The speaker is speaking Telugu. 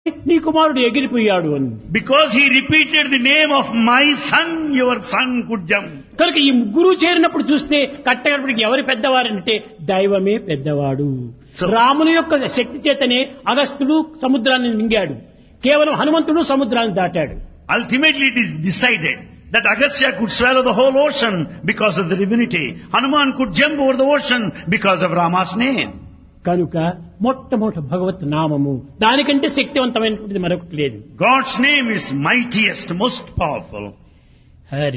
నీ కుమారుడు ఎగిరిపోయాడు అని Because he repeated the name of my son, your son could jump. కనుక ఈ ముగ్గురు చేరినప్పుడు చూస్తే కట్టగడపడికి ఎవరు పెద్దవారంటే దైవమే పెద్దవాడు So- రాముని యొక్క శక్తి చేతనే అగస్త్యుడు సముద్రాన్ని మింగాడు కేవలం హనుమంతుడు సముద్రాన్ని దాటాడు Ultimately it is decided that Agastya could swallow the whole ocean because of the divinity. Hanuman could jump over the ocean because of Rama's name. కనుక మొట్టమొదటి భగవత్ నామము దానికంటే శక్తివంతమైనటువంటిది మరొకటి లేదు God's name is mightiest, most powerful. Hari